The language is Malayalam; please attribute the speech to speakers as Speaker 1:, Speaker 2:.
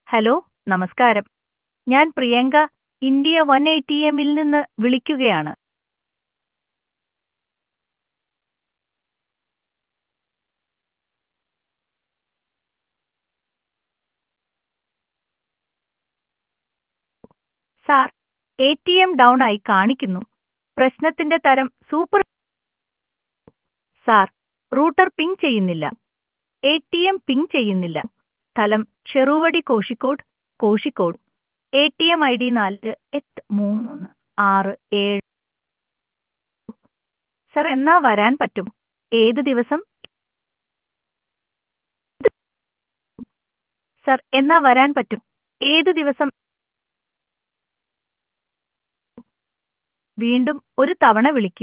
Speaker 1: ഹലോ നമസ്കാരം ഞാൻ Priyanka India one A T എമ്മിൽ നിന്ന് വിളിക്കുകയാണ് sir A T M down ആയി കാണിക്കുന്നു പ്രശ്നത്തിന്റെ തരം സൂപ്പർ സാർ റൂട്ടർ പിങ് ചെയ്യുന്നില്ല എ ടി എം പിങ് ചെയ്യുന്നില്ല സ്ഥലം Cheruvadi Kozhikode Kozhikode A T M I D നാല് എട്ട് മൂന്ന് ആറ് ഏഴ് സർ എന്നാ വരാൻ പറ്റും ഏത് ദിവസം സർ എന്നാ വരാൻ പറ്റും ഏത് ദിവസം വീണ്ടും ഒരു തവണ വിളിക്കൂ